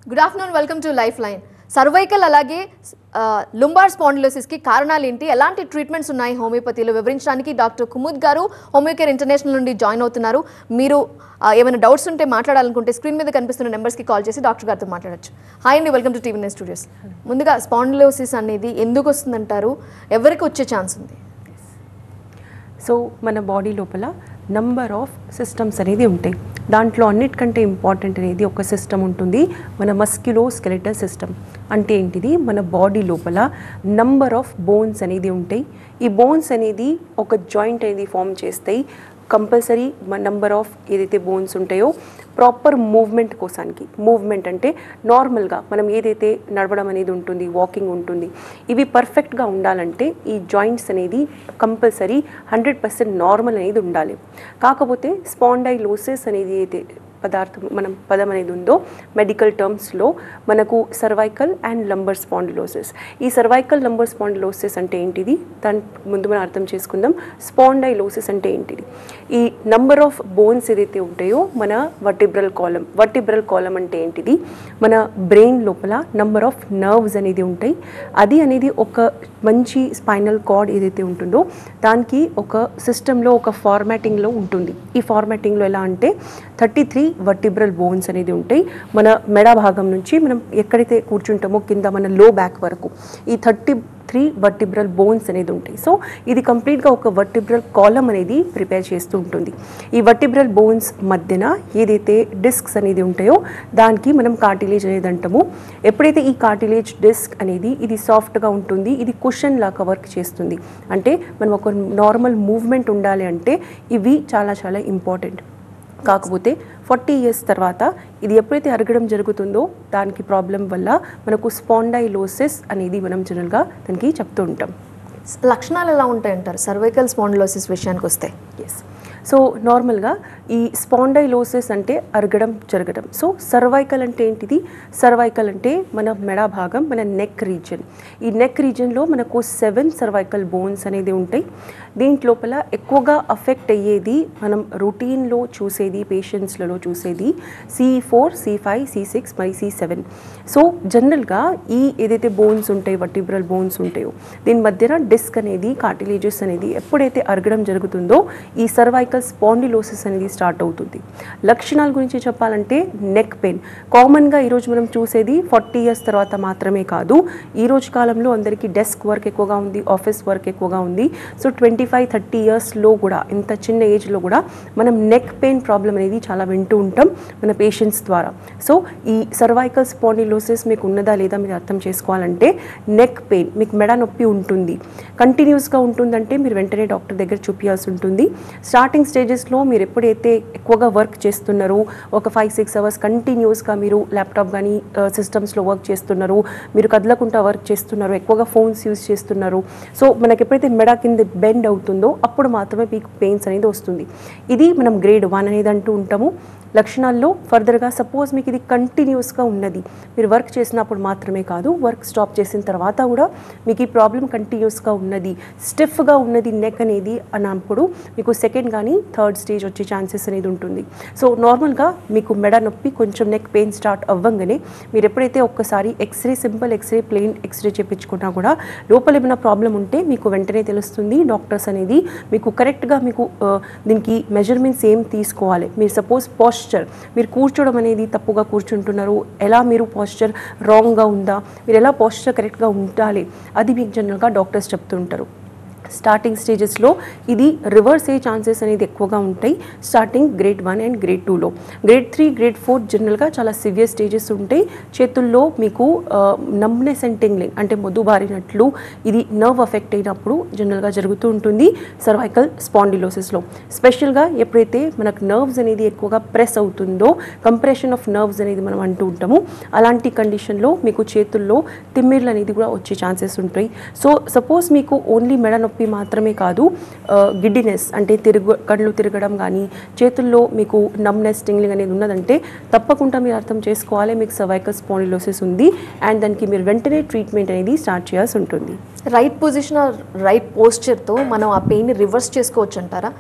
Good afternoon welcome to life line cervical అలాగే lumbar స్పాండిలోసిస్కి కారణాలు ఏంటి ఎలాంటి ట్రీట్మెంట్స్ ఉన్నాయి హోమియోపతిలో వివరించడానికి డాక్టర్ కుముద్ గారు హోమియోకేర్ ఇంటర్నేషనల్ నుండి జాయిన్ అవుతున్నారు మీరు ఆ, ఏమైనా డౌట్స్ ఉంటే మాట్లాడాలనుకుంటే స్క్రీన్ మీద కనిపిస్తున్న నెంబర్స్కి కాల్ చేసి డాక్టర్ గారితో మాట్లాడొచ్చు హాయ్ అండి welcome to TV nine studios ముందుగా స్పాండిలోసిస్ అనేది ఎందుకు వస్తుందంటారు ఎవరికి వచ్చే ఛాన్స్ ఉంది సో మన బాడీ లోపల నంబర్ ఆఫ్ సిస్టమ్స్ అనేది ఉంటాయి దాంట్లో అన్నిటికంటే ఇంపార్టెంట్ అనేది ఒక సిస్టమ్ ఉంటుంది మన మస్క్యులో స్కెలిటల్ సిస్టమ్ అంటే ఏంటిది మన బాడీ లోపల నంబర్ ఆఫ్ బోన్స్ అనేది ఉంటాయి ఈ బోన్స్ అనేది ఒక జాయింట్ అనేది ఫామ్ చేస్తాయి కంపల్సరీ నంబర్ ఆఫ్ ఏదైతే బోన్స్ ఉంటాయో ప్రాపర్ మూవ్మెంట్ కోసానికి మూవ్మెంట్ అంటే నార్మల్గా మనం ఏదైతే నడవడం అనేది ఉంటుంది వాకింగ్ ఉంటుంది ఇవి పర్ఫెక్ట్గా ఉండాలంటే ఈ జాయింట్స్ అనేది కంపల్సరీ హండ్రెడ్ పర్సెంట్ నార్మల్ అనేది ఉండాలి కాకపోతే స్పాండైలోసిస్ అనేది అయితే పదార్థం మనం పదం అనేది ఉందో మెడికల్ టర్మ్స్లో మనకు సర్వైకల్ అండ్ లంబర్ స్పాండిలోసిస్ ఈ సర్వైకల్ లంబర్ స్పాండిలోసిస్ అంటే ఏంటిది దాని ముందు మనం అర్థం చేసుకుందాం స్పాండైలోసిస్ అంటే ఏంటిది ఈ నంబర్ ఆఫ్ బోన్స్ ఏదైతే ఉంటాయో మన వర్టిబ్రల్ కాలం వర్టిబ్రల్ కాలం అంటే ఏంటిది మన బ్రెయిన్ లోపల నంబర్ ఆఫ్ నర్వ్స్ అనేది ఉంటాయి అది అనేది ఒక మంచి స్పైనల్ కార్డ్ ఏదైతే ఉంటుందో దానికి ఒక సిస్టంలో ఒక ఫార్మాటింగ్లో ఉంటుంది ఈ ఫార్మాటింగ్లో ఎలా అంటే థర్టీ త్రీ వర్టిబ్రల్ బోన్స్ అనేది ఉంటాయి మన మెడ భాగం నుంచి మనం ఎక్కడైతే కూర్చుంటామో కింద మన లో బ్యాక్ వరకు ఈ థర్టీ త్రీ వర్టిబ్రల్ బోన్స్ అనేది ఉంటాయి సో ఇది కంప్లీట్గా ఒక వర్టిబ్రల్ కాలం అనేది ప్రిపేర్ చేస్తూ ఉంటుంది ఈ వర్టిబ్రల్ బోన్స్ మధ్యన ఏదైతే డిస్క్స్ అనేది ఉంటాయో దానికి మనం కార్టిలేజ్ అనేది అంటాము ఎప్పుడైతే ఈ కార్టిలేజ్ డిస్క్ అనేది ఇది సాఫ్ట్గా ఉంటుంది ఇది కుషన్ లాగా వర్క్ చేస్తుంది అంటే మనం ఒక నార్మల్ మూవ్మెంట్ ఉండాలి అంటే ఇవి చాలా చాలా ఇంపార్టెంట్ కాకపోతే ఫార్టీ ఇయర్స్ తర్వాత ఇది ఎప్పుడైతే అరగడం జరుగుతుందో దానికి ప్రాబ్లం వల్ల మనకు స్పాండైలోసిస్ అనేది మనం జనరల్గా దానికి చెప్తూ ఉంటాం లక్షణాలు ఎలా ఉంటాయంటారు సర్వైకల్ స్పాండిలోసిస్ విషయానికి వస్తే ఎస్ సో నార్మల్గా ఈ స్పాండైలోసిస్ అంటే అరగడం జరగడం సో సర్వైకల్ అంటే ఏంటిది సర్వైకల్ అంటే మన మెడ భాగం మన నెక్ రీజన్ ఈ నెక్ రీజన్లో మనకు సెవెన్ సర్వైకల్ బోన్స్ అనేది ఉంటాయి దీంట్లోపల ఎక్కువగా అఫెక్ట్ అయ్యేది మనం రొటీన్లో చూసేది పేషెంట్స్లలో చూసేది C four C five C six మరి సి సెవెన్ సో జనరల్గా ఈ ఏదైతే బోన్స్ ఉంటాయి వర్టిబ్రల్ బోన్స్ ఉంటాయో దీని మధ్యన డిస్క్ అనేది కార్టిలేజెస్ అనేది ఎప్పుడైతే అరగడం జరుగుతుందో ఈ సర్వైకల్ స్పాండిలోసిస్ అనేది స్టార్ట్ అవుతుంది లక్షణాల గురించి చెప్పాలంటే నెక్ పెయిన్ కామన్గా ఈరోజు మనం చూసేది ఫార్టీ ఇయర్స్ తర్వాత మాత్రమే కాదు ఈ రోజు కాలంలో అందరికీ డెస్క్ వర్క్ ఎక్కువగా ఉంది ఆఫీస్ వర్క్ ఎక్కువగా ఉంది సో ట్వంటీ ఫైవ్ థర్టీ ఇయర్స్లో కూడా ఇంత చిన్న ఏజ్లో కూడా మనం నెక్ పెయిన్ ప్రాబ్లం అనేది చాలా వింటూ ఉంటాం మన పేషెంట్స్ ద్వారా సో ఈ సర్వైకల్ స్పాండిలోసిస్ మీకు ఉన్నదా లేదా మీరు అర్థం చేసుకోవాలంటే నెక్ పెయిన్ మీకు మెడ నొప్పి ఉంటుంది కంటిన్యూస్గా ఉంటుందంటే మీరు వెంటనే డాక్టర్ దగ్గర చూపించాల్సి ఉంటుంది స్టార్టింగ్ స్టేజెస్లో మీరు ఎప్పుడైతే ఎక్కువగా వర్క్ చేస్తున్నారో ఒక ఫైవ్ సిక్స్ అవర్స్ కంటిన్యూస్గా మీరు ల్యాప్టాప్ కానీ సిస్టమ్స్లో వర్క్ చేస్తున్నారు మీరు కదలకుండా వర్క్ చేస్తున్నారు ఎక్కువగా ఫోన్స్ యూజ్ చేస్తున్నారు సో మనకి ఎప్పుడైతే మెడ కింద బెండ్ అవుతుందో అప్పుడు మాత్రమే మీకు పెయిన్స్ అనేది వస్తుంది ఇది మనం గ్రేడ్ వన్ అనేది అంటూ ఉంటాము లక్షణాల్లో ఫర్దర్గా సపోజ్ మీకు ఇది కంటిన్యూస్గా ఉన్నది మీరు వర్క్ చేసినప్పుడు మాత్రమే కాదు వర్క్ స్టాప్ చేసిన తర్వాత కూడా మీకు ఈ ప్రాబ్లం కంటిన్యూస్గా ఉన్నది స్టిఫ్గా ఉన్నది నెక్ అనేది అన్నప్పుడు మీకు సెకండ్ కానీ థర్డ్ స్టేజ్ వచ్చే ఛాన్సెస్ అనేది ఉంటుంది సో నార్మల్గా మీకు మెడ నొప్పి కొంచెం నెక్ పెయిన్ స్టార్ట్ అవ్వంగానే మీరు ఎప్పుడైతే ఒక్కసారి x-ray simple x-ray plain x-ray చేయించుకున్నా కూడా లోపల ఏమైనా ప్రాబ్లం ఉంటే మీకు వెంటనే తెలుస్తుంది డాక్టర్స్ అనేది మీకు కరెక్ట్గా మీకు ఆ, దీనికి మెజర్మెంట్స్ ఏం తీసుకోవాలి మీరు సపోజ్ పాస్చర్ మీరు కూర్చోవడం అనేది తప్పుగా కూర్చుంటున్నారు ఎలా మీరు పాస్చర్ రాంగ్గా ఉందా మీరు ఎలా పాస్చర్ కరెక్ట్గా ఉండాలి అది మీకు జనరల్గా డాక్టర్స్ చెప్తుంటారు స్టార్టింగ్ స్టేజెస్లో ఇది రివర్స్ అయ్యే ఛాన్సెస్ అనేది ఎక్కువగా ఉంటాయి starting grade one and grade టూలో గ్రేడ్ త్రీ గ్రేడ్ ఫోర్ జనరల్గా చాలా సివియర్ స్టేజెస్ ఉంటాయి చేతుల్లో మీకు నమ్నెస్ అండ్ టింగ్లింగ్ అంటే మొద్దు బారినట్లు ఇది నర్వ్ అఫెక్ట్ అయినప్పుడు జనరల్గా జరుగుతూ ఉంటుంది సర్వైకల్ స్పాండిలోసిస్లో స్పెషల్గా ఎప్పుడైతే మనకు నర్వ్స్ అనేది ఎక్కువగా ప్రెస్ అవుతుందో కంప్రెషన్ ఆఫ్ నర్వ్స్ అనేది మనం అంటూ ఉంటాము అలాంటి కండిషన్లో మీకు చేతుల్లో తిమ్మిర్లు అనేది కూడా వచ్చే ఛాన్సెస్ ఉంటాయి సో సపోజ్ మీకు ఓన్లీ మెడ నొప్పి మాత్రమే కాదు గిడ్డినెస్ అంటే తిరుగు కళ్ళు తిరగడం కానీ చేతుల్లో మీకు నమ్నెస్ టింగ్లింగ్ అనేది ఉన్నదంటే తప్పకుండా మీరు అర్థం చేసుకోవాలి మీకు సర్వైకల్ స్పాండిలోసిస్ ఉంది అండ్ దానికి మీరు వెంటనే ట్రీట్మెంట్ అనేది స్టార్ట్ చేయాల్సి ఉంటుంది రైట్ పొజిషన్ రైట్ పోస్చర్తో మనం ఆ పెయిన్ రివర్స్ చేసుకోవచ్చు అంటారా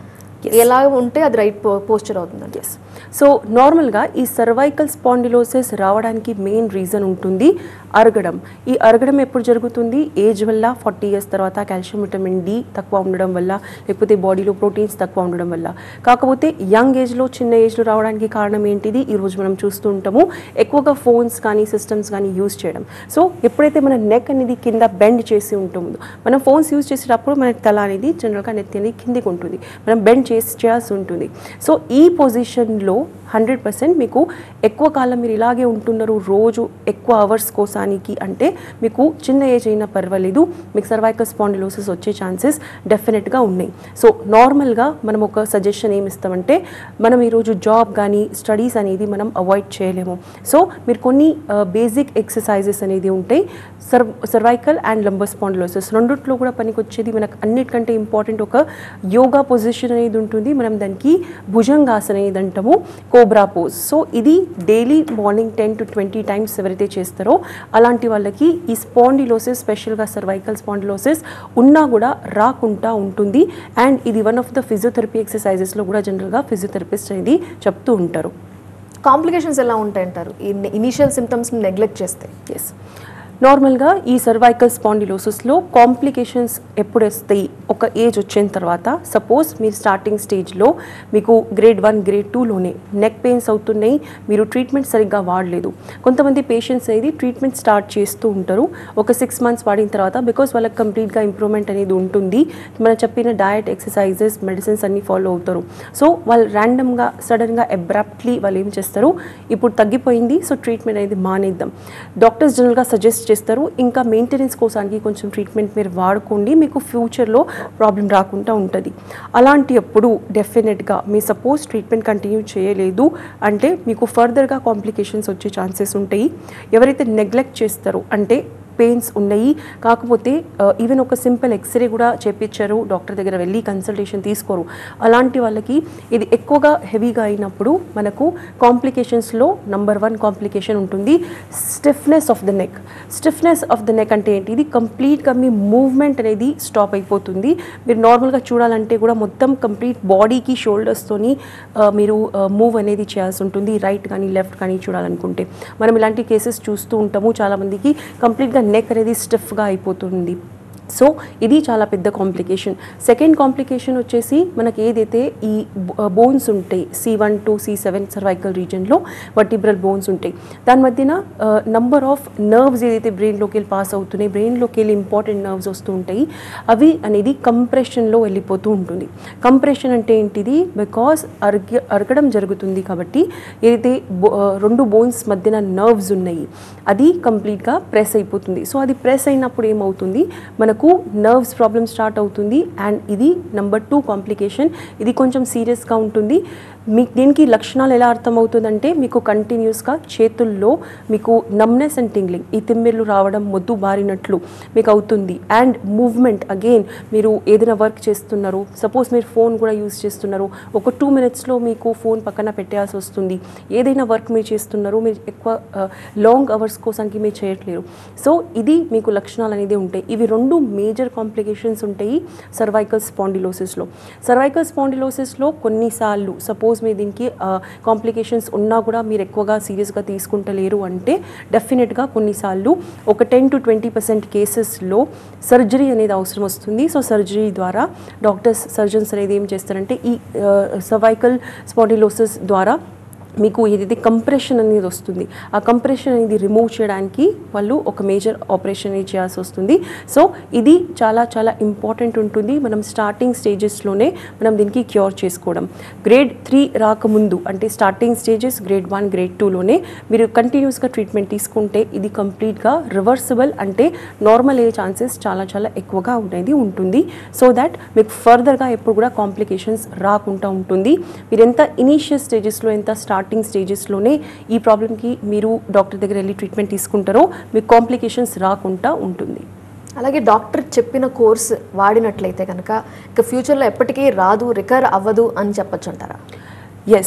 ఎలా ఉంటే అది రైట్ పోస్చర్ అవుతుందండి ఎస్ సో నార్మల్గా ఈ సర్వైకల్ స్పాండిలోసిస్ రావడానికి మెయిన్ రీజన్ ఉంటుంది అరగడం ఈ అరగడం ఎప్పుడు జరుగుతుంది ఏజ్ వల్ల ఫార్టీ ఇయర్స్ తర్వాత కాల్షియం విటమిన్ డి తక్కువ ఉండడం వల్ల లేకపోతే బాడీలో ప్రోటీన్స్ తక్కువ ఉండడం వల్ల కాకపోతే యంగ్ ఏజ్లో చిన్న ఏజ్లో రావడానికి కారణం ఏంటిది ఈరోజు మనం చూస్తూ ఉంటాము ఎక్కువగా ఫోన్స్ కానీ సిస్టమ్స్ కానీ యూజ్ చేయడం సో ఎప్పుడైతే మన నెక్ అనేది కింద బెండ్ చేసి ఉంటుందో మనం ఫోన్స్ యూజ్ చేసేటప్పుడు మన తల అనేది జనరల్గా నెత్తి అనేది కిందికి ఉంటుంది మనం బెండ్ చేసి చేయాల్సి ఉంటుంది సో ఈ పొజిషన్లో హండ్రెడ్ పర్సెంట్ మీకు ఎక్కువ కాలం మీరు ఇలాగే ఉంటున్నారు రోజు ఎక్కువ అవర్స్ కోసానికి అంటే మీకు చిన్న ఏజ్ అయినా పర్వాలేదు మీకు సర్వైకల్ స్పాండిలోసిస్ వచ్చే ఛాన్సెస్ డెఫినెట్గా ఉన్నాయి సో నార్మల్గా మనం ఒక సజెషన్ ఏమి ఇస్తామంటే మనం ఈరోజు జాబ్ కానీ స్టడీస్ అనేది మనం అవాయిడ్ చేయలేము సో మీరు కొన్ని బేసిక్ ఎక్సర్సైజెస్ అనేది ఉంటాయి sir cervical and lumbar spondylosis రెండిట్లో కూడా పనికొచ్చేది మనకు అన్నిటికంటే ఇంపార్టెంట్ ఒక యోగా పొజిషన్ అనేది ఉంటుంది మనం దానికి భుజంగాసన అనేది అంటాము కోబ్రా పోజ్ సో ఇది daily morning ten to twenty times ఎవరైతే చేస్తారో అలాంటి వాళ్ళకి ఈ స్పాండిలోసిస్ స్పెషల్గా సర్వైకల్ స్పాండిలోసిస్ ఉన్నా కూడా రాకుండా ఉంటుంది అండ్ ఇది వన్ ఆఫ్ ద ఫిజియోథెరపీ ఎక్సర్సైజెస్లో కూడా జనరల్గా ఫిజియోథెరపిస్ట్ అనేది చెప్తూ ఉంటారు కాంప్లికేషన్స్ ఎలా ఉంటాయంటారు ఈ ఇనీషియల్ సిమ్టమ్స్ని నెగ్లెక్ట్ చేస్తే ఎస్ నార్మల్గా ఈ సర్వైకల్ స్పాండిలోసిస్లో కాంప్లికేషన్స్ ఎప్పుడు వస్తాయి ఒక ఏజ్ వచ్చిన తర్వాత సపోజ్ మీరు స్టార్టింగ్ స్టేజ్లో మీకు గ్రేడ్ వన్ గ్రేడ్ టూలోనే నెక్ పెయిన్స్ అవుతున్నాయి మీరు ట్రీట్మెంట్ సరిగ్గా వాడలేదు కొంతమంది పేషెంట్స్ అనేది ట్రీట్మెంట్ స్టార్ట్ చేస్తూ ఉంటారు ఒక సిక్స్ మంత్స్ వాడిన తర్వాత బికాస్ వాళ్ళకి కంప్లీట్గా ఇంప్రూవ్మెంట్ అనేది ఉంటుంది మనం చెప్పిన డయట్ ఎక్సర్సైజెస్ మెడిసిన్స్ అన్నీ ఫాలో అవుతారు సో వాళ్ళు ర్యాండమ్గా సడన్గా అబ్రాప్ట్లీ వాళ్ళు ఏం చేస్తారు ఇప్పుడు తగ్గిపోయింది సో ట్రీట్మెంట్ అనేది మానేద్దాం డాక్టర్స్ జనరల్గా సజెస్ట్ చేస్తారు ఇంకా మెయింటెనెన్స్ కోసానికి కొంచెం ట్రీట్మెంట్ మీరు వాడుకోండి మీకు ఫ్యూచర్లో ప్రాబ్లం రాకుండా ఉంటుంది అలాంటి అప్పుడు డెఫినెట్గా మీ సపోజ్ ట్రీట్మెంట్ కంటిన్యూ చేయలేదు అంటే మీకు ఫర్దర్గా కాంప్లికేషన్స్ వచ్చే ఛాన్సెస్ ఉంటాయి ఎవరైతే నెగ్లెక్ట్ చేస్తారో అంటే పెయిన్స్ ఉన్నాయి కాకపోతే ఈవెన్ ఒక సింపుల్ ఎక్స్రే కూడా చేపించారు డాక్టర్ దగ్గర వెళ్ళి కన్సల్టేషన్ తీసుకోరు అలాంటి వాళ్ళకి ఇది ఎక్కువగా హెవీగా అయినప్పుడు మనకు కాంప్లికేషన్స్లో నంబర్ వన్ కాంప్లికేషన్ ఉంటుంది stiffness of the neck stiffness of the neck అంటే ఏంటి ఇది కంప్లీట్గా మీ మూవ్మెంట్ అనేది స్టాప్ అయిపోతుంది మీరు నార్మల్గా చూడాలంటే కూడా మొత్తం కంప్లీట్ బాడీకి షోల్డర్స్తోని మీరు మూవ్ అనేది చేయాల్సి ఉంటుంది రైట్ కానీ లెఫ్ట్ కానీ చూడాలనుకుంటే మనం ఇలాంటి కేసెస్ చూస్తూ ఉంటాము చాలామందికి కంప్లీట్గా నెక్ అనేది స్టిఫ్గా అయిపోతుంది సో ఇది చాలా పెద్ద కాంప్లికేషన్ సెకండ్ కాంప్లికేషన్ వచ్చేసి మనకి ఏదైతే ఈ బోన్స్ ఉంటాయి C one to C seven cervical రీజన్లో వర్టిబ్రల్ బోన్స్ ఉంటాయి దాని మధ్యన నంబర్ ఆఫ్ నర్వ్స్ ఏదైతే బ్రెయిన్లోకి వెళ్ళి పాస్ అవుతున్నాయి బ్రెయిన్లోకి వెళ్ళి ఇంపార్టెంట్ నర్వ్స్ వస్తూ ఉంటాయి అవి అనేది కంప్రెషన్లో వెళ్ళిపోతూ ఉంటుంది కంప్రెషన్ అంటే ఏంటిది బికాస్ అరగ అరగడం జరుగుతుంది కాబట్టి ఏదైతే బో- ఆ, రెండు బోన్స్ మధ్యన నర్వ్స్ ఉన్నాయి అది కంప్లీట్గా ప్రెస్ అయిపోతుంది సో అది ప్రెస్ అయినప్పుడు ఏమవుతుంది మనకు నర్వ్స్ ప్రాబ్లమ్ స్టార్ట్ అవుతుంది అండ్ ఇది నెంబర్ టూ కాంప్లికేషన్ ఇది కొంచెం సీరియస్గా ఉంటుంది మీకు దీనికి లక్షణాలు ఎలా అర్థమవుతుందంటే మీకు కంటిన్యూస్గా చేతుల్లో మీకు నమ్నెస్ అండ్ టింగ్లింగ్ ఈ తిమ్మిర్లు రావడం మొద్దు బారినట్లు మీకు అవుతుంది అండ్ మూవ్మెంట్ అగైన్ మీరు ఏదైనా వర్క్ చేస్తున్నారు సపోజ్ మీరు ఫోన్ కూడా యూస్ చేస్తున్నారు ఒక టూ మినిట్స్లో మీకు ఫోన్ పక్కన పెట్టేయాల్సి వస్తుంది ఏదైనా వర్క్ మీరు చేస్తున్నారు మీరు ఎక్కువ లాంగ్ అవర్స్ కోసానికి మీరు చేయట్లేరు సో ఇది మీకు లక్షణాలు అనేది ఉంటాయి ఇవి రెండు మేజర్ కాంప్లికేషన్స్ ఉంటాయి సర్వైకల్ స్పాండిలోసిస్లో సర్వైకల్ స్పాండిలోసిస్లో కొన్నిసార్లు సపోజ్ మీ దీనికి కాంప్లికేషన్స్ ఉన్నా కూడా మీరు ఎక్కువగా సీరియస్గా తీసుకుంటలేరు అంటే డెఫినెట్గా కొన్నిసార్లు ఒక టెన్ టు ట్వంటీ పర్సెంట్ కేసెస్లో సర్జరీ అనేది అవసరం వస్తుంది సో సర్జరీ ద్వారా డాక్టర్స్ సర్జన్స్ అనేది ఏం చేస్తారంటే ఈ సర్వైకల్ స్పాండిలోసిస్ ద్వారా మీకు ఏదైతే కంప్రెషన్ అనేది వస్తుంది ఆ కంప్రెషన్ అనేది రిమూవ్ చేయడానికి వాళ్ళు ఒక మేజర్ ఆపరేషన్ అనేది చేయాల్సి వస్తుంది సో ఇది చాలా చాలా ఇంపార్టెంట్ ఉంటుంది మనం స్టార్టింగ్ స్టేజెస్లోనే మనం దీనికి క్యూర్ చేసుకోవడం గ్రేడ్ త్రీ రాకముందు అంటే starting stages grade one grade టూలోనే మీరు కంటిన్యూస్గా ట్రీట్మెంట్ తీసుకుంటే ఇది కంప్లీట్గా రివర్సిబుల్ అంటే నార్మల్ అయ్యే ఛాన్సెస్ చాలా చాలా ఎక్కువగా అనేది ఉంటుంది సో దట్ మీకు ఫర్దర్గా ఎప్పుడు కూడా కాంప్లికేషన్స్ రాకుండా ఉంటుంది మీరు ఎంత ఇనీషియల్ స్టేజెస్లో ఎంత స్టార్టింగ్ స్టేజెస్లోనే ఈ ప్రాబ్లమ్కి మీరు డాక్టర్ దగ్గర వెళ్ళి ట్రీట్మెంట్ తీసుకుంటారో మీకు కాంప్లికేషన్స్ రాకుండా ఉంటుంది అలాగే డాక్టర్ చెప్పిన కోర్స్ వాడినట్లయితే కనుక ఇక ఫ్యూచర్లో ఎప్పటికీ రాదు రికవర్ అవ్వదు అని చెప్పొచ్చు అంటారా ఎస్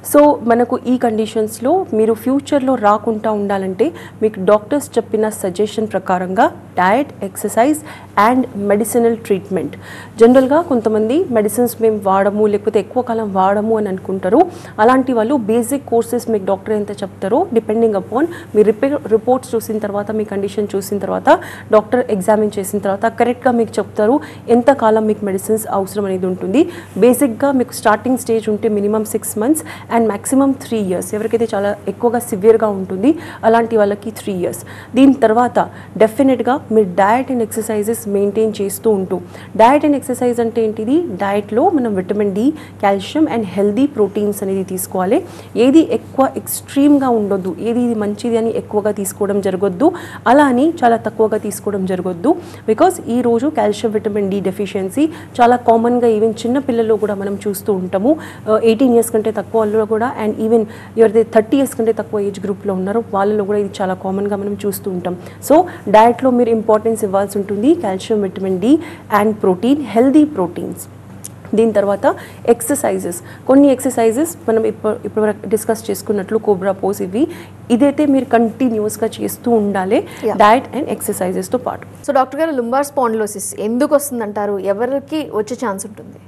సో మనకు ఈ కండిషన్స్లో మీరు ఫ్యూచర్లో రాకుండా ఉండాలంటే మీకు డాక్టర్స్ చెప్పిన సజెషన్ ప్రకారంగా diet exercise and medicinal treatment జనరల్గా కొంతమంది మెడిసిన్స్ మేము వాడము లేకపోతే ఎక్కువ కాలం వాడము అని అనుకుంటారు అలాంటి వాళ్ళు బేసిక్ కోర్సెస్ మీకు డాక్టర్ ఎంత చెప్తారో డిపెండింగ్ అపాన్ మీ రిపే రిపోర్ట్స్ చూసిన తర్వాత మీ కండిషన్ చూసిన తర్వాత డాక్టర్ ఎగ్జామిన్ చేసిన తర్వాత కరెక్ట్గా మీకు చెప్తారు ఎంత కాలం మీకు మెడిసిన్స్ అవసరం అనేది ఉంటుంది బేసిక్గా మీకు స్టార్టింగ్ స్టేజ్ ఉంటే minimum six months and maximum three years ఎవరికైతే చాలా ఎక్కువగా సివియర్గా ఉంటుంది అలాంటి వాళ్ళకి త్రీ ఇయర్స్ దీని తర్వాత డెఫినెట్గా మీరు డయట్ అండ్ ఎక్సర్సైజెస్ మెయింటైన్ చేస్తూ ఉంటూ డయట్ అండ్ ఎక్సర్సైజ్ అంటే ఏంటిది డయట్లో మనం vitamin D calcium and healthy proteins అనేది తీసుకోవాలి ఏది ఎక్కువ ఎక్స్ట్రీమ్గా ఉండొద్దు ఏది ఇది మంచిది అని ఎక్కువగా తీసుకోవడం జరగొద్దు అలా అని చాలా తక్కువగా తీసుకోవడం జరగొద్దు బికాస్ ఈ రోజు కాల్షియం విటమిన్ డి డెఫిషియన్సీ చాలా కామన్గా ఈవెన్ చిన్న పిల్లల్లో కూడా మనం చూస్తూ ఉంటాము ఎయిటీన్ ఇయర్స్ కంటే తక్కువ వాళ్ళు కూడా అండ్ ఈవెన్ ఎవరైతే థర్టీ ఇయర్స్ కంటే తక్కువ ఏజ్ గ్రూప్లో ఉన్నారో వాళ్ళలో కూడా ఇది చాలా కామన్గా మనం చూస్తూ ఉంటాం సో డయట్లో మీరు ఇంపార్టెన్స్ ఇవ్వాల్సి ఉంటుంది calcium vitamin D and protein healthy proteins దీని తర్వాత ఎక్సర్సైజెస్ కొన్ని ఎక్సర్సైజెస్ మనం ఇప్పుడు ఇప్పుడు డిస్కస్ చేసుకున్నట్లు కోబ్రా పోస్ ఇవి ఇదైతే మీరు కంటిన్యూస్గా చేస్తూ ఉండాలి Yeah. డయట్ అండ్ ఎక్సర్సైజెస్తో పాటు so doctor garu lumbar spondylosis ఎందుకు వస్తుందంటారు ఎవరికి వచ్చే ఛాన్స్ ఉంటుంది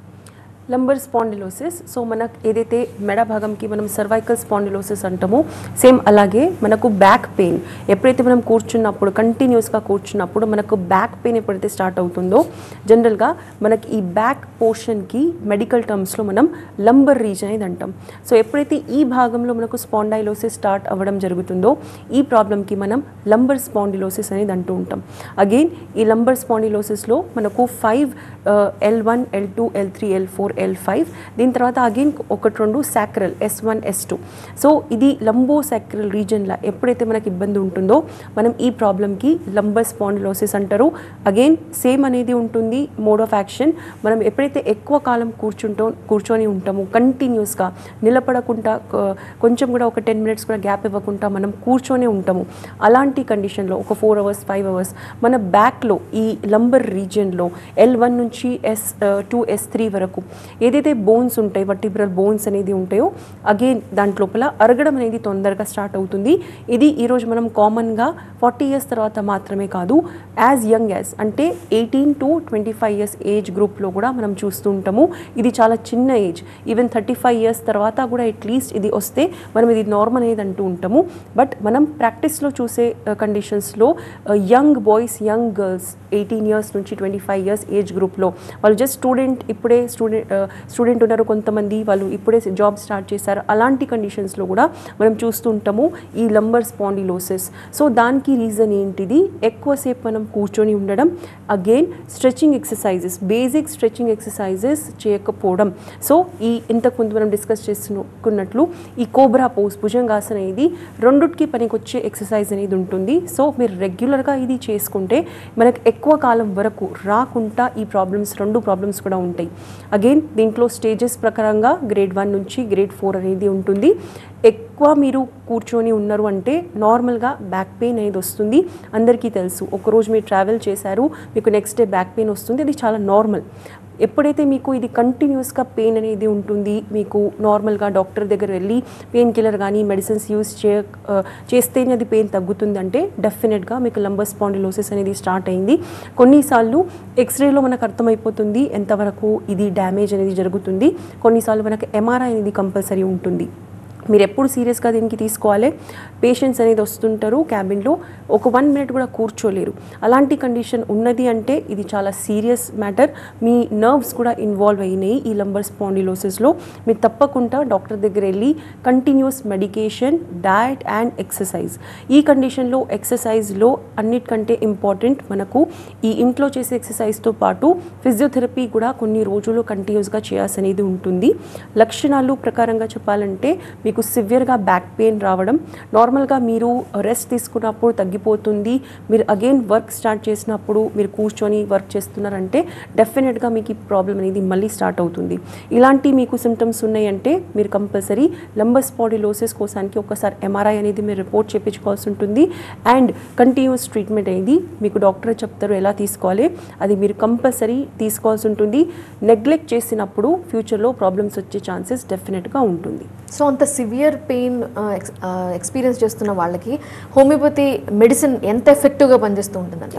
లంబర్ స్పాండిలోసిస్ సో మనకు ఏదైతే మెడ భాగంకి మనం సర్వైకల్ స్పాండిలోసిస్ అంటామో సేమ్ అలాగే మనకు బ్యాక్ పెయిన్ ఎప్పుడైతే మనం కూర్చున్నప్పుడు కంటిన్యూస్గా కూర్చున్నప్పుడు మనకు బ్యాక్ పెయిన్ ఎప్పుడైతే స్టార్ట్ అవుతుందో జనరల్గా మనకి ఈ బ్యాక్ పోర్షన్కి మెడికల్ టర్మ్స్లో మనం లంబర్ రీజన్ అనేది అంటాం సో ఎప్పుడైతే ఈ భాగంలో మనకు స్పాండైలోసిస్ స్టార్ట్ అవ్వడం జరుగుతుందో ఈ ప్రాబ్లమ్కి మనం లంబర్ స్పాండిలోసిస్ అనేది అంటూ ఉంటాం అగైన్ ఈ లంబర్ స్పాండిలోసిస్లో మనకు five L one L two L three L four L five దీని తర్వాత అగైన్ ఒకటి రెండు sacral S one S two so ఇది లంబో సాక్రల్ రీజన్లో ఎప్పుడైతే మనకి ఇబ్బంది ఉంటుందో మనం ఈ ప్రాబ్లమ్కి లంబర్ స్పాండిలోసిస్ అంటారు అగైన్ సేమ్ అనేది ఉంటుంది మోడ్ ఆఫ్ యాక్షన్ మనం ఎప్పుడైతే ఎక్కువ కాలం కూర్చుంటో కూర్చొని ఉంటామో కంటిన్యూస్గా నిలబడకుండా కొ- కొంచెం కూడా ఒక టెన్ మినిట్స్ కూడా గ్యాప్ ఇవ్వకుండా మనం కూర్చొని ఉంటాము అలాంటి కండిషన్లో ఒక ఫోర్ అవర్స్ ఫైవ్ అవర్స్ మన బ్యాక్లో ఈ లంబర్ రీజియన్లో ఎల్ వన్ నుంచి ఎస్ టూ ఎస్ త్రీ వరకు ఏదైతే బోన్స్ ఉంటాయి వర్టిబ్రల్ బోన్స్ అనేది ఉంటాయో అగైన్ దాంట్లోపల అరగడం అనేది తొందరగా స్టార్ట్ అవుతుంది ఇది ఈరోజు మనం కామన్గా ఫార్టీ ఇయర్స్ తర్వాత మాత్రమే కాదు యాజ్ యంగ్ యాజ్ అంటే eighteen to twenty five years age గ్రూప్లో కూడా మనం చూస్తూ ఉంటాము ఇది చాలా చిన్న age even thirty five years తర్వాత కూడా అట్లీస్ట్ ఇది వస్తే మనం ఇది నార్మల్ అనేది అంటూ ఉంటాము బట్ మనం ప్రాక్టీస్లో చూసే కండిషన్స్లో young boys young girls eighteen years నుంచి ట్వంటీ ఫైవ్ ఇయర్స్ ఏజ్ గ్రూప్లో వాళ్ళు జస్ట్ స్టూడెంట్ ఇప్పుడే స్టూడెంట్ స్టూడెంట్ ఉన్నారు కొంతమంది వాళ్ళు ఇప్పుడే జాబ్ స్టార్ట్ చేశారు అలాంటి కండిషన్స్లో కూడా మనం చూస్తూ ఉంటాము ఈ లంబర్ స్పాండిలోసిస్ సో దానికి రీజన్ ఏంటిది ఎక్కువసేపు మనం కూర్చొని ఉండడం again stretching exercises basic stretching exercises చేయకపోవడం సో ఈ ఇంతకుముందు మనం డిస్కస్ చేసుకున్నట్లు ఈ కోబ్రా పోస్ భుజంగాసన ఇది రెండుకి పనికొచ్చే ఎక్సర్సైజ్ అనేది ఉంటుంది సో మీరు రెగ్యులర్గా ఇది చేసుకుంటే మనకు ఎక్కువ కాలం వరకు రాకుండా ఈ ప్రాబ్లమ్స్ రెండు ప్రాబ్లమ్స్ కూడా ఉంటాయి అగైన్ దీంట్లో స్టేజెస్ ప్రకారంగా గ్రేడ్ వన్ నుంచి గ్రేడ్ ఫోర్ అనేది ఉంటుంది ఎక్కువ మీరు కూర్చొని ఉన్నారు అంటే నార్మల్గా బ్యాక్ పెయిన్ అనేది వస్తుంది అందరికీ తెలుసు ఒకరోజు మీరు ట్రావెల్ చేశారు మీకు నెక్స్ట్ డే బ్యాక్ పెయిన్ వస్తుంది అది చాలా నార్మల్ ఎప్పుడైతే మీకు ఇది కంటిన్యూస్గా పెయిన్ అనేది ఉంటుంది మీకు నార్మల్గా డాక్టర్ దగ్గర వెళ్ళి పెయిన్ కిల్లర్ కానీ మెడిసిన్స్ యూస్ చే ఆ, చేస్తేనే అది పెయిన్ తగ్గుతుందంటే డెఫినెట్గా మీకు లంబర్ స్పాండిలోసిస్ అనేది స్టార్ట్ అయింది కొన్నిసార్లు ఎక్స్రేలో మనకు అర్థమైపోతుంది ఎంతవరకు ఇది డ్యామేజ్ అనేది జరుగుతుంది కొన్నిసార్లు మనకు ఎంఆర్ఐ అనేది కంపల్సరీ ఉంటుంది మీరు ఎప్పుడు సీరియస్గా దీనికి తీసుకోవాలి పేషెంట్స్ అనేది వస్తుంటారు క్యాబిన్లో ఒక వన్ మినిట్ కూడా కూర్చోలేరు అలాంటి కండిషన్ ఉన్నది అంటే ఇది చాలా సీరియస్ మ్యాటర్ మీ నర్వ్స్ కూడా ఇన్వాల్వ్ అయినాయి ఈ లంబర్ స్పాండిలోసిస్లో మీరు తప్పకుండా డాక్టర్ దగ్గర వెళ్ళి continuous medication diet and exercise ఈ కండిషన్లో ఎక్సర్సైజ్లో అన్నిటికంటే ఇంపార్టెంట్ మనకు ఈ ఇంట్లో చేసే ఎక్సర్సైజ్తో పాటు ఫిజియోథెరపీ కూడా కొన్ని రోజులు కంటిన్యూస్గా చేయాల్సి అనేది ఉంటుంది లక్షణాలు ప్రకారంగా చెప్పాలంటే మీకు మీకు సివియర్గా బ్యాక్ పెయిన్ రావడం నార్మల్గా మీరు రెస్ట్ తీసుకున్నప్పుడు తగ్గిపోతుంది మీరు అగైన్ వర్క్ స్టార్ట్ చేసినప్పుడు మీరు కూర్చొని వర్క్ చేస్తున్నారంటే డెఫినెట్గా మీకు ఈ ప్రాబ్లం అనేది మళ్ళీ స్టార్ట్ అవుతుంది ఇలాంటి మీకు సిమ్టమ్స్ ఉన్నాయంటే మీరు కంపల్సరీ లంబర్ స్పాడిలోసిస్ కోసానికి ఒకసారి ఎంఆర్ఐ అనేది మీరు రిపోర్ట్ చేయించుకోవాల్సి ఉంటుంది అండ్ కంటిన్యూస్ ట్రీట్మెంట్ అనేది మీకు డాక్టర్ చెప్తారు ఎలా తీసుకోవాలి అది మీరు కంపల్సరీ తీసుకోవాల్సి ఉంటుంది నెగ్లెక్ట్ చేసినప్పుడు ఫ్యూచర్లో ప్రాబ్లమ్స్ వచ్చే ఛాన్సెస్ డెఫినెట్గా ఉంటుంది సో అంత సివియర్ పెయిన్ ఎక్స్పీరియన్స్ చేస్తున్న వాళ్ళకి హోమియోపతి మెడిసిన్ ఎంత ఎఫెక్టివ్గా పనిచేస్తూ ఉంటుందంట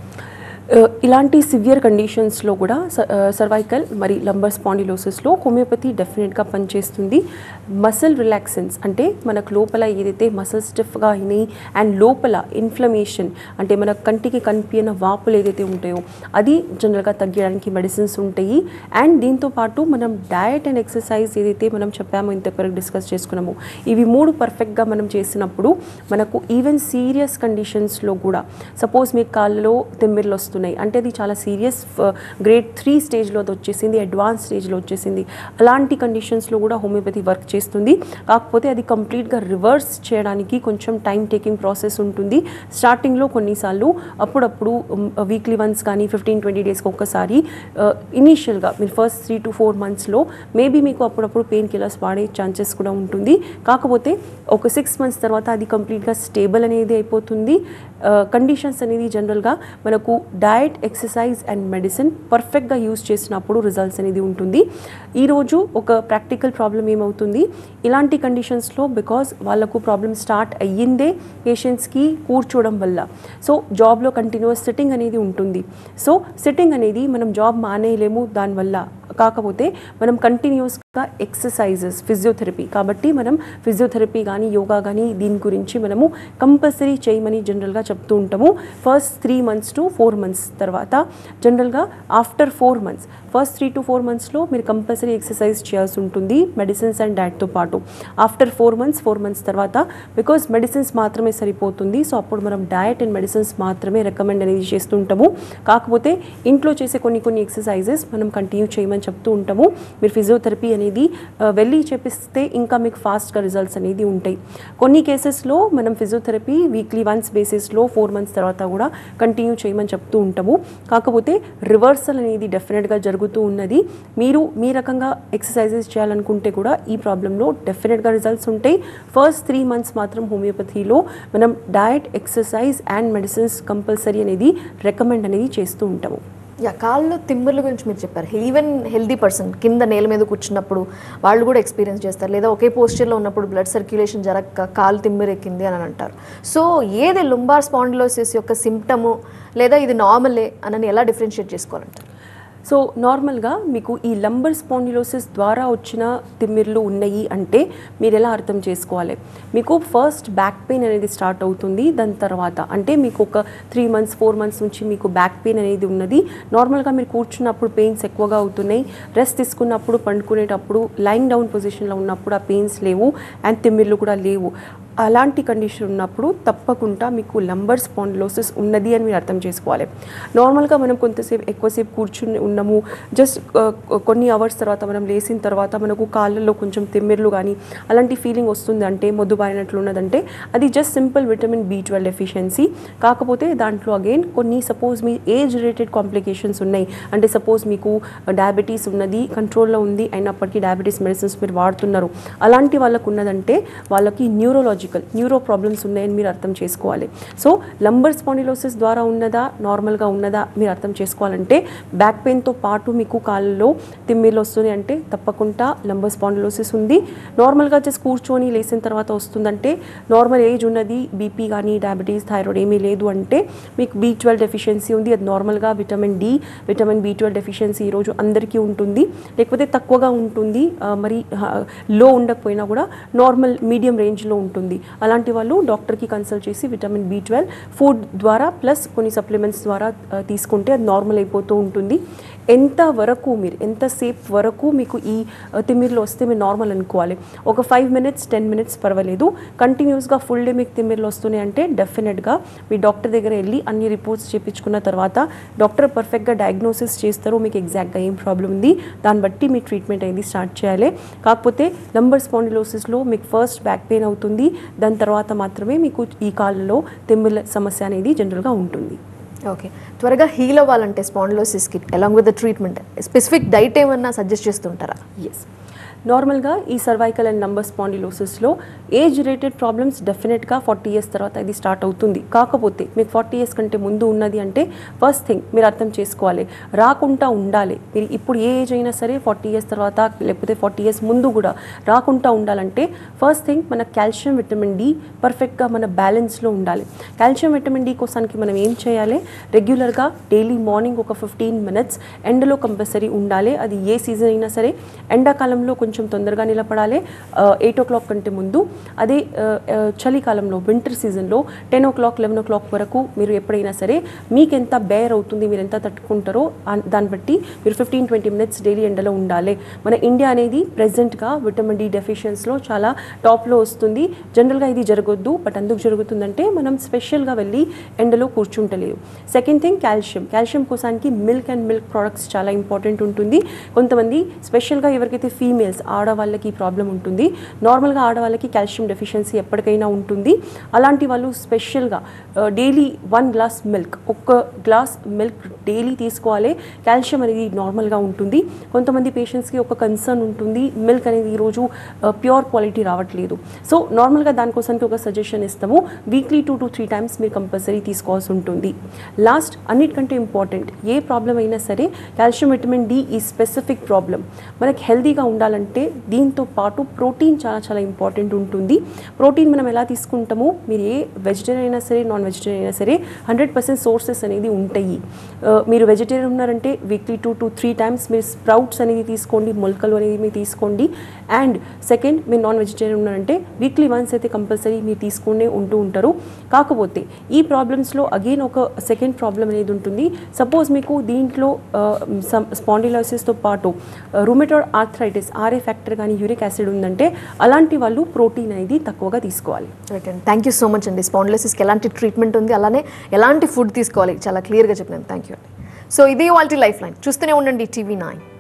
Uh, ఇలాంటి సివియర్ కండిషన్స్లో కూడా సర్వైకల్ మరి లంబర్ స్పాండిలోసిస్లో హోమియోపతి డెఫినెట్గా పనిచేస్తుంది మసిల్ రిలాక్సెన్స్ అంటే మనకు లోపల ఏదైతే మసిల్ స్టిఫ్గా అయినాయి అండ్ లోపల ఇన్ఫ్లమేషన్ అంటే మన కంటికి కనిపించిన వాపులు ఏదైతే ఉంటాయో అది జనరల్గా తగ్గడానికి మెడిసిన్స్ ఉంటాయి అండ్ దీంతో పాటు మనం డయట్ అండ్ ఎక్సర్సైజ్ ఏదైతే మనం చెప్పామో ఇంతవరకు డిస్కస్ చేసుకున్నాము ఇవి మూడు పర్ఫెక్ట్గా మనం చేసినప్పుడు మనకు ఈవెన్ సీరియస్ కండిషన్స్లో కూడా సపోజ్ మీ కాళ్ళలో తిమ్మిర్లు వస్తున్నాయి అంటే అది చాలా సీరియస్ గ్రేడ్ త్రీ స్టేజ్లో అది వచ్చేసింది అడ్వాన్స్ స్టేజ్లో వచ్చేసింది అలాంటి కండిషన్స్లో కూడా హోమియోపతి వర్క్ చేస్తుంది కాకపోతే అది కంప్లీట్గా రివర్స్ చేయడానికి కొంచెం టైం టేకింగ్ ప్రాసెస్ ఉంటుంది స్టార్టింగ్లో కొన్నిసార్లు అప్పుడప్పుడు వీక్లీ వన్స్ కానీ ఫిఫ్టీన్ ట్వంటీ డేస్కి ఒక్కసారి ఇనీషియల్గా మీరు ఫస్ట్ త్రీ టు ఫోర్ మంత్స్లో మేబీ మీకు అప్పుడప్పుడు పెయిన్ కిల్లర్స్ వాడే ఛాన్సెస్ కూడా ఉంటుంది కాకపోతే ఒక సిక్స్ మంత్స్ తర్వాత అది కంప్లీట్గా స్టేబుల్ అనేది అయిపోతుంది కండిషన్స్ అనేది జనరల్గా మనకు డయట్ ఎక్సర్సైజ్ అండ్ మెడిసిన్ పర్ఫెక్ట్గా యూస్ చేసినప్పుడు రిజల్ట్స్ అనేది ఉంటుంది ఈరోజు ఒక ప్రాక్టికల్ ప్రాబ్లం ఏమవుతుంది ఇలాంటి కండిషన్స్లో బికాజ్ వాళ్ళకు ప్రాబ్లమ్ స్టార్ట్ అయ్యిందే పేషెంట్స్కి కూర్చోవడం వల్ల సో జాబ్లో కంటిన్యూస్ సిట్టింగ్ అనేది ఉంటుంది సో సిట్టింగ్ అనేది మనం జాబ్ మానేయలేము దానివల్ల కాకపోతే మనం కంటిన్యూస్గా ఎక్సర్సైజెస్ ఫిజియోథెరపీ కాబట్టి మనం ఫిజియోథెరపీ కానీ యోగా కానీ దీని గురించి మనము కంపల్సరీ చేయమని జనరల్గా చెప్తూ ఉంటాము first three months to four months తర్వాత జనరల్గా after four months first three to four మంత్స్లో మీరు కంపల్సరీ ఎక్సర్సైజ్ చేయాల్సి ఉంటుంది మెడిసిన్స్ అండ్ డైట్తో పాటు after four months four months తర్వాత బికాస్ మెడిసిన్స్ మాత్రమే సరిపోతుంది సో అప్పుడు మనం డయట్ అండ్ మెడిసిన్స్ మాత్రమే రికమెండ్ అనేది చేస్తుంటాము కాకపోతే ఇంట్లో చేసే కొన్ని కొన్ని ఎక్సర్సైజెస్ మనం కంటిన్యూ చేయమని చెప్తూ ఉంటాము మీరు ఫిజియోథెరపీ అనేది ఆ, వెళ్ళి చేపిస్తే ఇంకా మీకు ఫాస్ట్గా రిజల్ట్స్ అనేది ఉంటాయి కొన్ని కేసెస్లో మనం ఫిజియోథెరపీ వీక్లీ వన్స్ బేసిస్లో ఫోర్ మంత్స్ తర్వాత కూడా కంటిన్యూ చేయమని చెప్తూ ఉంటాము కాకపోతే రివర్సల్ అనేది డెఫినెట్గా జరుగుతూ ఉన్నది మీరు మీ రకంగా ఎక్సర్సైజెస్ చేయాలనుకుంటే కూడా ఈ ప్రాబ్లంలో డెఫినెట్గా రిజల్ట్స్ ఉంటాయి ఫస్ట్ త్రీ మంత్స్ మాత్రం హోమియోపతిలో మనం diet exercise and medicines compulsory అనేది రికమెండ్ అనేది చేస్తూ ఉంటాము యా కాళ్ళు తిమ్మిర్ల గురించి మీరు చెప్పారు ఈవెన్ హెల్దీ పర్సన్ కింద నేల మీద కూర్చున్నప్పుడు వాళ్ళు కూడా ఎక్స్పీరియన్స్ చేస్తారు లేదా ఒకే పోస్చర్లో ఉన్నప్పుడు బ్లడ్ సర్క్యులేషన్ జరగక కాలు తిమ్మిరెక్కింది అని అంటారు సో ఏది లుంబార్ స్పాండిలోసిస్ యొక్క సిమ్టము లేదా ఇది నార్మలే అని ఎలా డిఫరెన్షియేట్ చేసుకోవాలంటారు సో నార్మల్గా మీకు ఈ లంబర్ స్పాండిలోసిస్ ద్వారా వచ్చిన తిమ్మిర్లు ఉన్నాయి అంటే మీరు ఎలా అర్థం చేసుకోవాలి మీకు ఫస్ట్ బ్యాక్ పెయిన్ అనేది స్టార్ట్ అవుతుంది దాని తర్వాత అంటే మీకు ఒక త్రీ మంత్స్ ఫోర్ మంత్స్ నుంచి మీకు బ్యాక్ పెయిన్ అనేది ఉన్నది నార్మల్గా మీరు కూర్చున్నప్పుడు పెయిన్స్ ఎక్కువగా అవుతున్నాయి రెస్ట్ తీసుకున్నప్పుడు పండుకునేటప్పుడు లైన్ డౌన్ పొజిషన్లో ఉన్నప్పుడు ఆ పెయిన్స్ లేవు అండ్ తిమ్మిర్లు కూడా లేవు అలాంటి కండిషన్ ఉన్నప్పుడు తప్పకుండా మీకు లంబర్ స్పాండిలోసిస్ ఉన్నది అని మీరు అర్థం చేసుకోవాలి నార్మల్గా మనం కొంతసేపు ఎక్కువసేపు కూర్చుని ఉన్నాము జస్ట్ కొన్ని అవర్స్ తర్వాత మనం లేచిన తర్వాత మనకు కాళ్ళల్లో కొంచెం తిమ్మిర్లు కానీ అలాంటి ఫీలింగ్ వస్తుంది అంటే మొద్దుబారినట్లు ఉన్నదంటే అది just simple vitamin B twelve deficiency కాకపోతే దాంట్లో అగైన్ కొన్ని సపోజ్ మీ ఏజ్ రిలేటెడ్ కాంప్లికేషన్స్ ఉన్నాయి అంటే సపోజ్ మీకు డయాబెటీస్ ఉన్నది కంట్రోల్లో ఉంది అయినప్పటికీ డయాబెటీస్ మెడిసిన్స్ మీరు వాడుతున్నారు అలాంటి వాళ్ళకు ఉన్నదంటే వాళ్ళకి న్యూరోలాజికల్ న్యూరో ప్రాబ్లమ్స్ ఉన్నాయని మీరు అర్థం చేసుకోవాలి సో లంబర్ స్పాండిలోసిస్ ద్వారా ఉన్నదా నార్మల్గా ఉన్నదా మీరు అర్థం చేసుకోవాలంటే బ్యాక్ పెయిన్తో పాటు మీకు కాళ్ళలో తిమ్మిర్లు వస్తున్నాయి అంటే తప్పకుండా లంబర్ స్పాండిలోసిస్ ఉంది నార్మల్గా జస్ట్ కూర్చొని లేచిన తర్వాత వస్తుందంటే నార్మల్ ఏజ్ ఉన్నది బీపీ కానీ డయాబెటీస్ థైరాయిడ్ ఏమీ లేదు అంటే మీకు బీ ట్వెల్వ్ డెఫిషియన్సీ ఉంది అది నార్మల్గా vitamin D vitamin B twelve deficiency ఈరోజు అందరికీ ఉంటుంది లేకపోతే తక్కువగా ఉంటుంది ఆ, మరి లో ఉండకపోయినా కూడా నార్మల్ మీడియం రేంజ్లో ఉంటుంది అలాంటి వాళ్ళు డాక్టర్కి కన్సల్ట్ చేసి విటమిన్ బి ట్వెల్వ్ ఫుడ్ ద్వారా ప్లస్ కొన్ని సప్లిమెంట్స్ ద్వారా ఆ, తీసుకుంటే అది నార్మల్ అయిపోతూ ఉంటుంది ఎంత వరకు మీరు ఎంతసేపు వరకు మీకు ఈ ఆ, తిమ్మిర్లు వస్తే మీరు నార్మల్ అనుకోవాలి ఒక ఫైవ్ మినిట్స్ టెన్ మినిట్స్ పర్వాలేదు కంటిన్యూస్గా ఫుల్ డే మీకు తిమ్మిర్లు వస్తున్నాయి అంటే డెఫినెట్గా మీ డాక్టర్ దగ్గర వెళ్ళి అన్ని రిపోర్ట్స్ చేయించుకున్న తర్వాత డాక్టర్ పర్ఫెక్ట్గా డయాగ్నోసిస్ చేస్తారు మీకు ఎగ్జాక్ట్గా ఏం ప్రాబ్లం ఉంది దాన్ని బట్టి మీ ట్రీట్మెంట్ అనేది స్టార్ట్ చేయాలి కాకపోతే లంబర్ స్పాండిలోసిస్లో మీకు ఫస్ట్ బ్యాక్ పెయిన్ అవుతుంది దాని తర్వాత మాత్రమే మీకు ఈ కాళ్ళలో తిమ్మిర్ల సమస్య అనేది జనరల్గా ఉంటుంది ఓకే త్వరగా హీల్ అవ్వాలంటే స్పాండిలోసిస్కి along with the treatment specific diet ఏమన్నా సజెస్ట్ చేస్తుంటారా ఎస్ నార్మల్గా ఈ సర్వైకల్ అండ్ నంబర్ స్పాండిలోసిస్లో age related problems definitely forty years తర్వాత ఇది స్టార్ట్ అవుతుంది కాకపోతే మీకు ఫార్టీ ఇయర్స్ కంటే ముందు ఉన్నది అంటే ఫస్ట్ థింగ్ మీరు అర్థం చేసుకోవాలి రాకుండా ఉండాలి మీరు ఇప్పుడు ఏ ఏజ్ అయినా సరే ఫార్టీ ఇయర్స్ తర్వాత లేకపోతే ఫార్టీ ఇయర్స్ ముందు కూడా రాకుండా ఉండాలంటే ఫస్ట్ థింగ్ మన కాల్షియం విటమిన్ డి పర్ఫెక్ట్గా మన బ్యాలెన్స్లో ఉండాలి కాల్షియం విటమిన్ డి కోసానికి మనం ఏం చేయాలి రెగ్యులర్గా డైలీ మార్నింగ్ ఒక ఫిఫ్టీన్ మినిట్స్ ఎండలో కంపల్సరీ ఉండాలి అది ఏ సీజన్ అయినా సరే ఎండాకాలంలో కొంచెం తొందరగా నిలబడాలి ఎయిట్ ఓ క్లాక్ కంటే ముందు అదే ఆ, ఆ, చలికాలంలో వింటర్ సీజన్లో ten o'clock eleven o'clock వరకు మీరు ఎప్పుడైనా సరే మీకు ఎంత బేర్ అవుతుంది మీరు ఎంత తట్టుకుంటారో ఆ- దాన్ని బట్టి మీరు ఫిఫ్టీన్ ట్వంటీ మినిట్స్ డైలీ ఎండలో ఉండాలి మన ఇండియా అనేది ప్రెసెంట్గా విటమిన్ డి డెఫిషియన్స్లో చాలా టాప్లో వస్తుంది జనరల్గా ఇది జరగొద్దు బట్ ఎందుకు జరుగుతుందంటే మనం స్పెషల్గా వెళ్ళి ఎండలో కూర్చుంటలేదు సెకండ్ థింగ్ కాల్షియం కాల్షియం కోసానికి మిల్క్ అండ్ మిల్క్ ప్రోడక్ట్స్ చాలా ఇంపార్టెంట్ ఉంటుంది కొంతమంది స్పెషల్గా ఎవరికైతే ఫీమేల్స్ ఆడవాళ్ళకి ప్రాబ్లం ఉంటుంది నార్మల్గా ఆడవాళ్ళకి కాల్షియం డెఫిషియన్సీ ఎప్పటికైనా ఉంటుంది అలాంటి వాళ్ళు స్పెషల్గా డైలీ వన్ గ్లాస్ మిల్క్ ఒక్క గ్లాస్ మిల్క్ డైలీ తీసుకోవాలి కాల్షియం అనేది నార్మల్గా ఉంటుంది కొంతమంది పేషెంట్స్కి ఒక కన్సర్న్ ఉంటుంది మిల్క్ అనేది ఈరోజు ప్యూర్ క్వాలిటీ రావట్లేదు సో నార్మల్గా దానికోసానికి ఒక సజెషన్ ఇస్తాము weekly two to three times మీరు కంపల్సరీ తీసుకోవాల్సి ఉంటుంది లాస్ట్ అన్నిటికంటే ఇంపార్టెంట్ ఏ ప్రాబ్లం అయినా సరే కాల్షియం విటమిన్ డి ఈ స్పెసిఫిక్ ప్రాబ్లం మనకి హెల్తీగా ఉండాలంటే దీంతో పాటు ప్రోటీన్ చాలా చాలా ఇంపార్టెంట్ ఉంటుంది ప్రోటీన్ మనం ఎలా తీసుకుంటామో మీరు ఏ వెజిటేరియన్ అయినా సరే నాన్ వెజిటేరియన్ అయినా సరే హండ్రెడ్ పర్సెంట్ సోర్సెస్ అనేది ఉంటాయి ఆ, మీరు వెజిటేరియన్ ఉన్నారంటే weekly two to three times మీరు స్ప్రౌట్స్ అనేది తీసుకోండి మొలకలు అనేది మీరు తీసుకోండి అండ్ సెకండ్ మీరు నాన్ వెజిటేరియన్ ఉన్నారంటే వీక్లీ వన్స్ అయితే కంపల్సరీ మీరు తీసుకునే ఉంటూ ఉంటారు కాకపోతే ఈ ప్రాబ్లమ్స్లో అగైన్ ఒక సెకండ్ ప్రాబ్లం అనేది ఉంటుంది సపోజ్ మీకు దీంట్లో స్పాండిలోసిస్తో పాటు రుమెటాయిడ్ ఆర్థరైటిస్ ఆర్ఏ ఫ్యాక్టర్ కానీ యూరిక్ యాసిడ్ ఉందంటే అలాంటి వాళ్ళు ప్రోటీన్ అనేది తక్కువగా తీసుకోవాలి రైట్ అండి థ్యాంక్ యూ సో మచ్ అండి స్పాండిలోసిస్కి ఎలాంటి ట్రీట్మెంట్ ఉంది అలానే ఎలాంటి ఫుడ్ తీసుకోవాలి చాలా క్లియర్గా చెప్పినాను థ్యాంక్ యూ అండి సో ఇది వాళ్ళ లైఫ్ లైన్ చూస్తూనే ఉండండి టీవీ నైన్